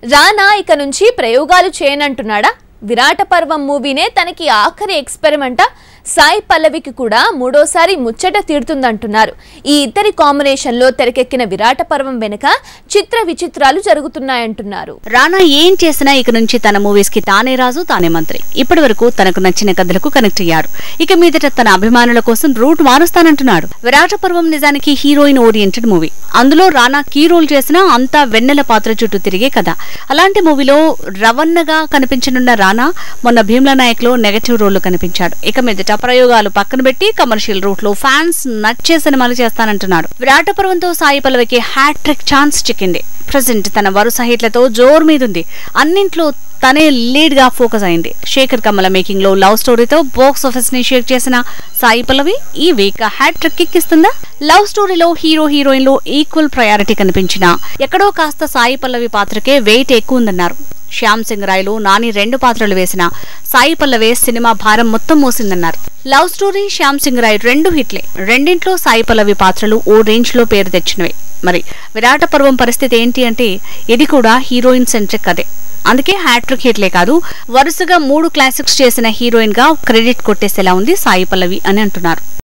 రానా ఇక నుంచి ప్రయోగాలు చేయనంటున్నాడా విరాట పర్వం మూవీనే తనకి ఆఖరి ఎక్స్పెరిమెంట సాయి పల్లవికి కూడా మూడోసారి ముచ్చట తీరుతుందంటున్నారు ఈ ఇద్దరి కాంబినేషన్ లో తెరకెక్కిన విరాట పర్వం వెనుక చిత్ర విచిత్రాలు జరుగుతున్నాయంటున్నారు రానా ఏం చేసినా ఇక నుంచి తన మూవీస్ కి తానే రాజు తానే మంత్రి ఇప్పటి వరకు తనకు నచ్చిన కథలకు కనెక్ట్ అయ్యాడు ఇక మీదట తన అభిమానుల కోసం రూట్ మారుస్తానంటున్నాడు విరాట పర్వం నిజానికి హీరోయిన్ ఓరియంటెడ్ మూవీ అందులో రానా కీ రోల్ చేసినా అంతా వెన్నెల పాత్ర చుట్టూ తిరిగే కథ అలాంటి మూవీలో రవన్నగా కనిపించనున్న రానా మొన్న భీమ్లా నాయక్ లో నెగటివ్ రోల్ కనిపించాడు ఇక మీదట ప్రయోగాలు పక్కన పెట్టి కమర్షియల్ రూట్ లో ఫ్యాన్స్ నచ్చే సినిమాలు చేస్తానంటున్నాడు విరాట పర్వంతో సాయి పల్లవికి హ్యాట్రిక్ ఛాన్స్ చిక్కింది ప్రజెంట్ తన వరుస హిట్లతో జోర్ మీదుంది అన్నింట్లో తనే లీడ్ గా ఫోకస్ అయింది శేఖర్ కమల మేకింగ్ లో లవ్ స్టోరీతో బాక్స్ ఆఫీస్ ని షేక్ చేసిన సాయి పల్లవి ఈ వీక్ హ్యాట్రిక్ కిక్ ఇస్తుందా లవ్ స్టోరీలో హీరో హీరోయిన్ లో ఈక్వల్ ప్రయారిటీ కనిపించినా ఎక్కడో కాస్త సాయి పల్లవి పాత్రకే వెయిట్ ఎక్కువ ఉందన్నారు శ్యామ్ సింగ్ రాయ్లో నాని రెండు పాత్రలు వేసిన సాయి పల్లవే సినిమా భారం మొత్తం మోసిందన్నారు లవ్ స్టోరీ శ్యామ్ సింగ్ రాయ్ రెండు హిట్లే రెండింట్లో సాయి పల్లవి పాత్రలు ఓ రేంజ్ లో పేరు తెచ్చినవే మరి విరాట పర్వం పరిస్థితి ఏంటి అంటే ఇది కూడా హీరోయిన్ సెంట్రిక్ అదే అందుకే హ్యాట్రిక్ హిట్లే కాదు వరుసగా మూడు క్లాసిక్స్ చేసిన హీరోయిన్ గా క్రెడిట్ కొట్టేసేలా ఉంది సాయి పల్లవి అని అంటున్నారు